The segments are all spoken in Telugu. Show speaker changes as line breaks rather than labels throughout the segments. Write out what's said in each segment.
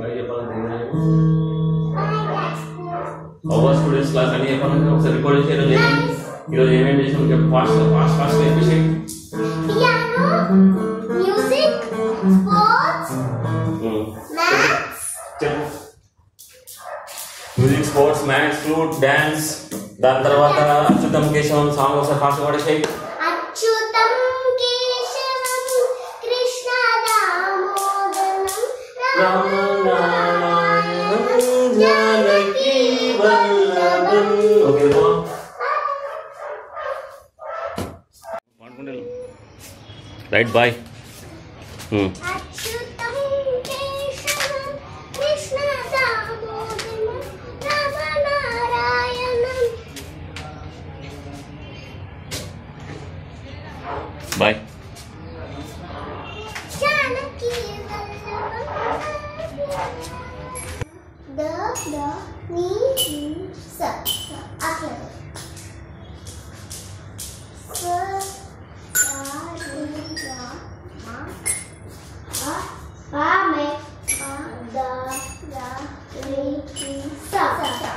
బాయ్ చెప్పాలంటే ఏం చెప్పు ఓవర్ స్టూడెంట్స్ క్లాస్ అన్ని చెప్పాలంటే ఒకసారి రికార్డ్ చేసి ఈరోజు ఏమేమి ఈరోజు ఏమేమి చేసాం చెప్పు ఫాస్ట్ ఫాస్ట్ ఫాస్ట్ చెప్పేసి
Piano, music, sports, maths,
చెప్పు music sports maths flute dance దాని తర్వాత అచ్యుతం కేశవం సాంగ్ ఒకసారి ఫాస్ట్ పడేసాయి
Achyutam Keshavam Krishna Damodaram
Janaki Vallabham okay right boy
Achyutam Keshavam Krishna Damodaram Ramanarayanam
boy
Janaki Vallabham ద ద ని ని స స అట్లా స సా రి గా మా ఆ ఆ మే ఆ ద ర రి రి స స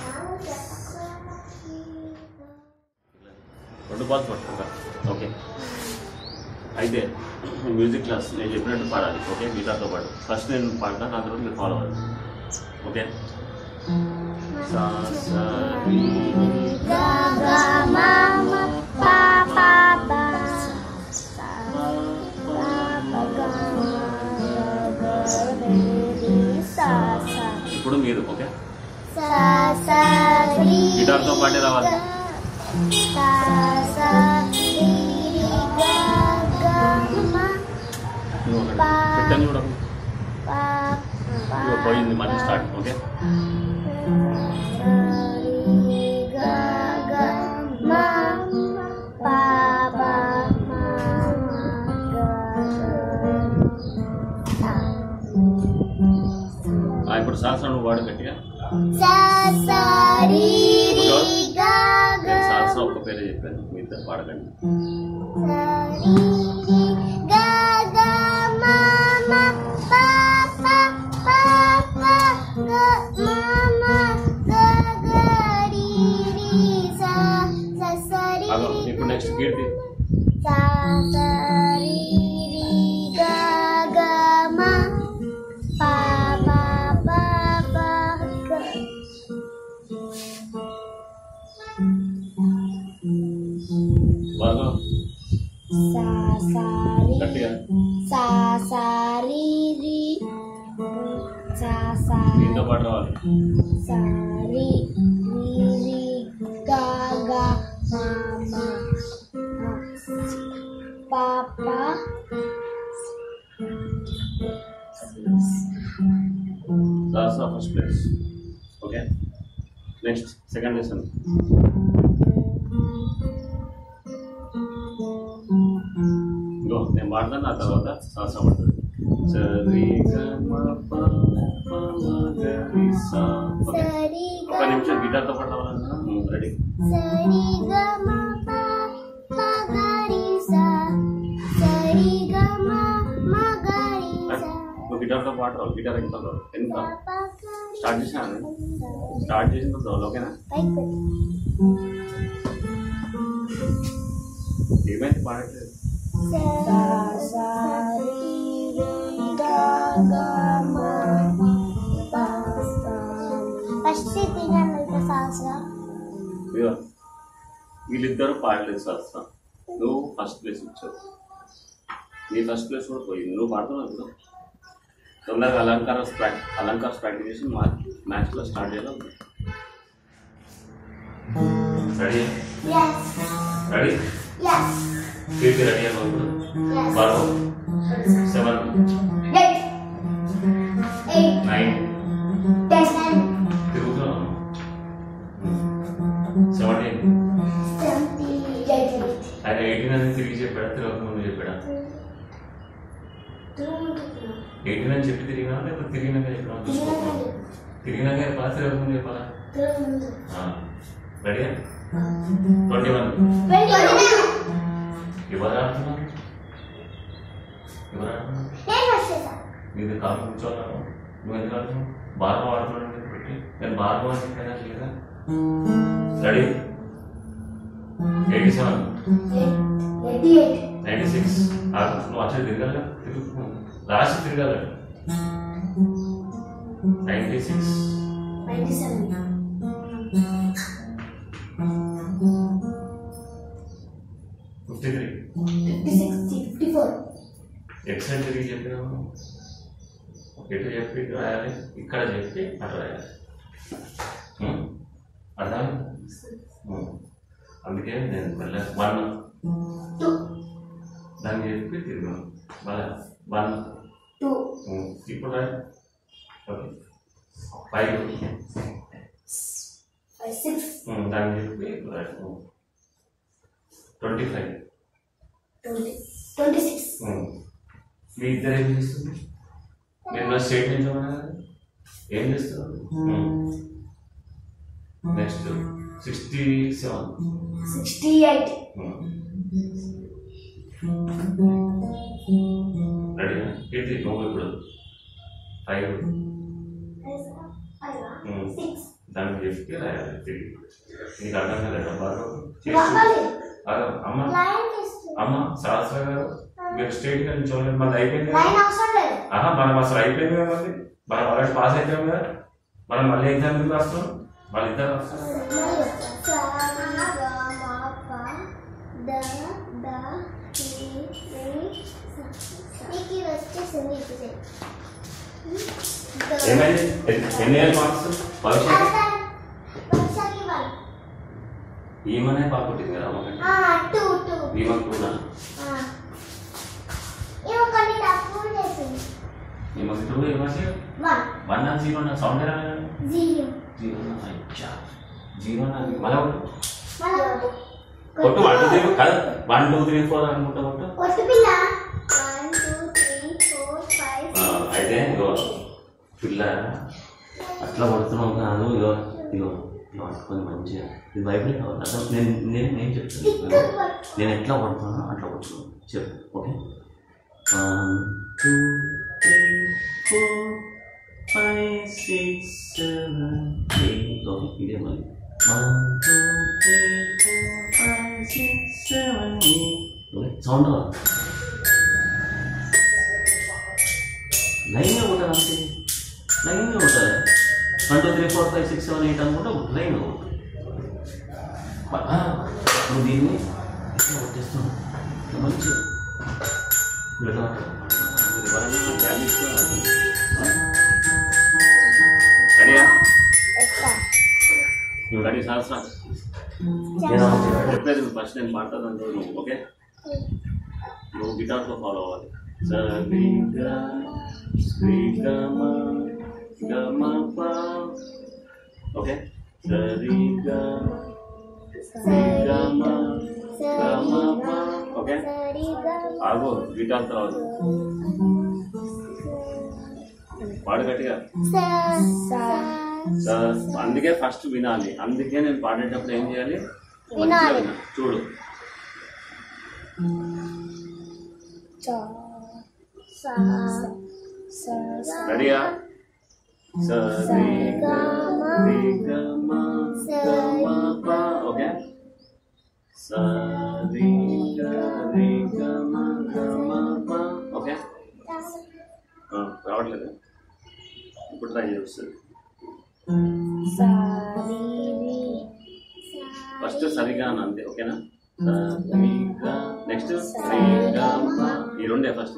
రెండు బాల్స్ పట్టుకుంటా ఓకే అయితే మ్యూజిక్ క్లాస్ నేను చెప్పినట్టు పాడాలి ఓకే గిటార్తో పాటు ఫస్ట్ నేను పాడతా నా తర్వాత మీరు ఫాలో అవ్వాలి ఓకే సా సా రి
గా గా మా మా పా పా బా సా పా పా గా మా గా రి రి సా సా
ఇప్పుడు మీరు ఓకే
సా సా రి
గిటార్తో పాటే రావాలి
సా సా రి రి గా గా మా
నువ్వు ఒకటి పెట్టని కూడా
పా పా
ఇదిగో పోయింది మళ్ళీ స్టార్ట్ ఓకే
సా రి గా గా మా పా పా మా మా గా సా
ఆ, ఇప్పుడు శాస్త్రం నువ్వు వాడు గట్టిగా
సా సా రి రి గా గా
నేను శాస్త్రం ఒక్క పేరే చెప్పాను మీ ఇద్దరు పాడకండి
సా రి రి గా గా మా మా పా పా పా పా గా మా మా గా గా రి రి సా సా సా రి
అదో
రి
ఇప్పుడు నెక్స్ట్ కీర్తి
సా సా రి రి గా గా మా పా పా పా పా గా
బాగా
సా సా రి
గట్టిగా
సా సా రి రి సా సా
దీంతో పాటు రావాలి
సా రి రి రి గా గా మా మా పా పా
శాస్త్ర first place okay next second lesson ఇగో నేను పాడతాను ఆ తర్వాత శాస్త్రం పడుతుంది సరి గ మ ప ప మ గ రి సా ఓకే
సరి
ఒక నిమిషం గిటార్తో పాటు రావాలన్నా రెడీ
సరి గ మ ప ప గ రి సా సరి గ మ మ గ రి సా
నువ్వు గిటార్తో పాటు రావాలి గిటార్ ఎంత రావాలి ఎంత
ప గ రి
స్టార్ట్ చేసినా స్టార్ట్ చేసిన తర్వాత ఓకేనా
పైకి పెట్టు.
ఏమైంది పాడట్లేదు
సా సా రి రి గా గా మా పా సా ఫస్ట్ తిన్నాను ఇంకా సాసరా
ఇదిగో వీళ్ళిద్దరూ పాడలేదు శాస్త్రం నువ్వు ఫస్ట్ ప్లేస్ ఇచ్చావు నీ ఫస్ట్ ప్లేస్ కూడా పోయింది నువ్వు పాడుతున్నావు ఇప్పుడు తొందరగా అలంకార ప్రాక్టీ అలంకార ప్రాక్టీస్ చేసి మా మ్యాచ్లో స్టార్ట్ చేయాలి ready
yes
ready
yes
Keerthi ready అవ్వ
yes
బారో seven
eight eight
nine
ten
తిరుగుతున్నావు సెవెంటీన్
seventy eighty
ఆయన ఎయిటీన్ అని తిరిగి చెప్పాడా తిరగక ముందు చెప్పాడా ఎయిటీన్ అని చెప్పి తిరిగినా లేకపోతే తిరిగినాక చెప్పినా చూసుకోకుండా తిరిగినాక చెప్పాలా తిరగక ముందు చెప్పాలా రెడీ ట్వంటీ వన్ ఎవరు ఆడుతున్నారు ఎవరు ఆడుతున్నారు
నేను ఫస్ట్ చేసా
మీది కాలు కూర్చోవాలా నువ్వు ఎందుకు ఆడుతున్నావు బాగా ఆడుతున్నాను అని పెట్టి నేను బాగా అని చెప్పాను లేదా ready eighty seven
eighty eight
ninety six నువ్వు అసలు తిరగలరా తిరుగు లాస్ట్ తిరగాల ninety six
ninety seven
fifty three
fifty six fifty four
ఎక్సెంట్ తిరిగి చెప్పినాము ఇటు చెప్పి ఇటు రాయాలి ఇక్కడ చెప్పి అటు రాయాలి ఉం? అర్థం ఉం. అందుకే నేను వెళ్ళా వన్
టూ
దాన్ని చెప్పి తిరిగాను మళ్ళా వన్
టూ
ఉం. ఇప్పుడు రాయి ఓకే ఫైవ్
ఫైవ్ సిక్స్
ఉం. దాన్ని చెప్పి ఇప్పుడు రాయి twenty five
twenty twenty six
మీ ఇద్దరు ఏం చేస్తుంది మీరు నా స్టేట్ నుంచి ఉన్నారు కదా? ఏం చేస్తారు next sixty seven
sixty eight
ready ఏంటి నువ్వు ఇప్పుడు ఫైవ్
సిక్స్
దాన్ని చెప్పి రాయాలి తిరిగి నీకు అర్థం కాలేదా బాగా
రావాలి
అదే అమ్మ
లైన్ తీస్తుంది
అమ్మ సహస్ర గారు మీరు స్టేట్ గా నుంచి చూడండి మళ్ళీ అయిపోయింది కదా?
లైన్ అవసరం లేదు
ఆహా మనం అసలు అయిపోయింది కదా మళ్ళీ మనం ఆల్రెడీ పాస్ అయిపోయాం కదా మనం మళ్ళీ ఎగ్జామ్ ఎందుకు రాస్తాం వాళ్ళు ఇద్దరు రాస్తారు ఏమైంది ఎన్ని- ఎన్ని ఇయర్ మార్క్స్ భవిష్యత్తు ఈమెనే పాకుంటుంది కదా అమ్మకంటే ఈమె కూడా ఈమె టూ ఏమంటే వన్ నా జీరో నా సౌండ్ రాలేదు జీరో నా అచ్చా జీరో నా మళ్ళీ ఒకటి కొట్టు వన్ టూ త్రీ కాదు వన్ టూ త్రీ ఫోర్ అనుకుంటా కొట్టు
కొట్టు పిల్ల one two three four five
ఆ, అయితే ఇగో పిల్ల అట్లా కొడుతున్నావు కాదు ఇగో ఇగో ఇగో పట్టుకొని మంచిగా ఇది బైబిల్ కావాలి అసలు నేను నేను నేను చెప్తాను నేను ఎట్లా కొడుతున్నానో అట్లా కొడుతున్నాను చెప్పు okay one two three four five six seven eight okay ఇదే మళ్ళీ one two three four five six seven eight okay sound రావాలి లైన్గా కొట్టాలి అంతే లైన్గా కొట్టాలి one two three four five six seven eight అనుకుంటే లైన్గా కొట్టు బ- ఆ, నువ్వు దీన్ని ఇట్లా కొట్టేస్తున్నావు ఇట్లా మంచి ఇట్లా రెడీయా రెడీ సహస్రం చెప్పేది ఫస్ట్ నేను మాట్లాడదాను చూడు నువ్వు ఓకే నువ్వు గిటార్తో ఫాలో అవ్వాలి సరిగా శ్రీగమ గమ ప ఓకే సరిగా శ్రీగమ గమ ప ఓకే ఆగు గిటార్ తర్వాత పాడు గట్టిగా స- అందుకే ఫస్ట్ వినాలి అందుకే నేను పాడేటప్పుడు ఏం చేయాలి మంచిగా
వినాలి.
వినాలి. చూడు రెడీయా సరిగా రిగమ గమ ప ఓకే సరిగా రిగమ గమ ప ఓకే ఆ, రావట్లేదు ఇప్పుడు ట్రై చేస్తుంది ఫస్ట్ సరిగా అని అంతే ఓకేనా సరిగా నెక్స్ట్ శ్రీగమ ఈ రెండే ఫస్ట్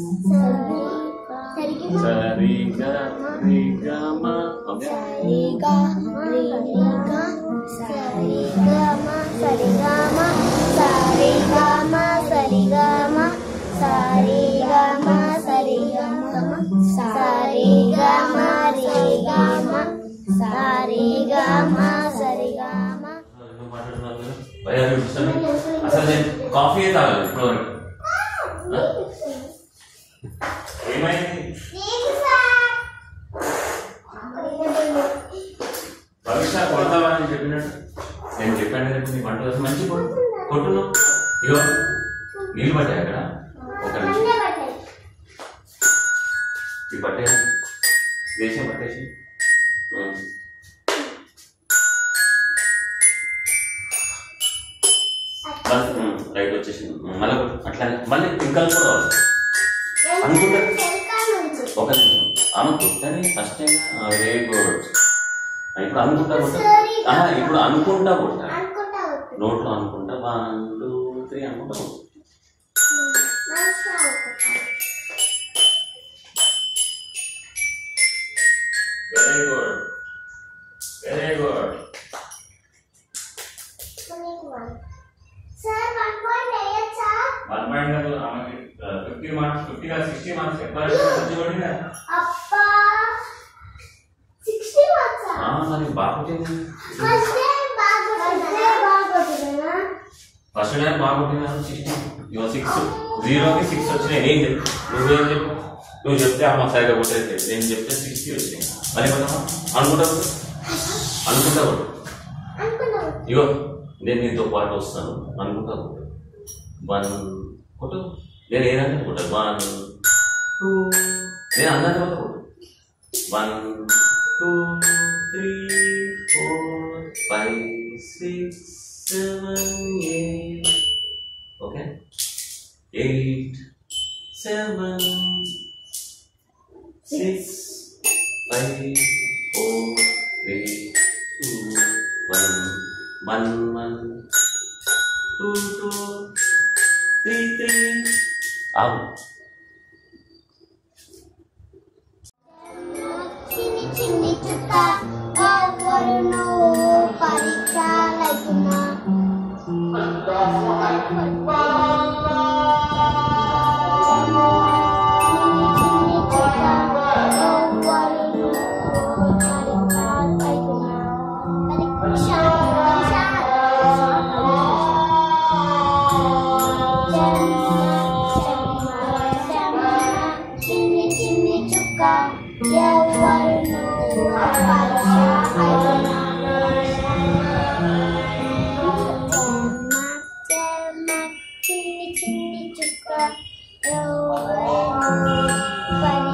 సరిగా రిగమ ఓకే ఎందుకు మాట్లాడుతున్నారు మీరు? భయ్యా, మీరు కూర్చోండి. అసలు నేను కాఫీ తాగాలి ఇప్పుడు వరకు ఆ? ఏమైంది భవిష్య కొడతావా అని చెప్పినట్టు నేను చెప్పాను కదా నీ వంట కోసం మంచి కొట్టు కొట్టును ఇగో నీళ్ళు పట్టాయి అక్కడ ఒక నిమిషం ఈ పట్టే దేశం పట్టేసి ఉమ్. బస్, ఉమ్, రైట్ వచ్చేసింది ఉమ్, మళ్ళీ కొట్టు. అట్లానే మళ్ళీ ఇంకా కూడా రావాలి అనుకుంటా. ఒక నిమిషం అనుకో కానీ ఫస్ట్ టైం వెరీ గుడ్ ఇప్పుడు అనుకుంటా కొట్ట ఆహా, ఇప్పుడు అనుకుంటా కొట్ట
అనుకుంటా వద్దు.
నోట్లో అనుకుంటా వన్ టూ త్రీ అనుకుంటా కొట్టు.
మనసులో అనుకుంటా.
వెరీ గుడ్ వెరీ గుడ్
నీకు వన్. సార్ వన్ పాయింట్ వేయచ్చా
వన్ పాయింట్ ఆమెకి ఫిఫ్టీ మార్క్స్ ఫిఫ్టీ కాదు సిక్స్టీ మార్క్స్ ఎక్కువ మంచి కొట్టిందా
అబ్బా సిక్స్టీ మార్క్సా
ఆ, మరి బాగుంటుంది
ఫస్ట్ డే బాగా ఫస్ట్ డే బాగా కొట్టినా
ఫస్ట్ టైం బాగుంటుంది సిక్స్టీ ఇవో సిక్స్ జీరోకి సిక్స్ వచ్చినాయి నేను చెప్పు నువ్వేం చెప్పు నువ్వు చెప్తే అమ్మ సరిగా కొట్టేది నేను చెప్తే సిక్స్టీ వచ్చినాయి మళ్ళీ కొట్టమా అనుకుంటా కొట్టు. అనుకుంటా కొట్టు.
అనుకున్నాను
ఇగో నేను నీతో పాటు వస్తాను అనుకుంటా కొట్టు. వన్ కొట్టు నేను ఏదన్నా కొట్ట వన్ టూ నేను అన్న తర్వాత కొట్టు one two three four five six seven eight okay eight seven six five four three two one one one two two three three ఆగు
చిన్ని చిన్ని చుక్క ఎవరును పరిచాలకున్నా చిన్ని చుక్క ఎవరును పరిచాలకున్నా పరీక్ష చిన్ని చిన్ని చుక్క ఎవరును చిన్ని చిన్ని చుక్క ఎవరును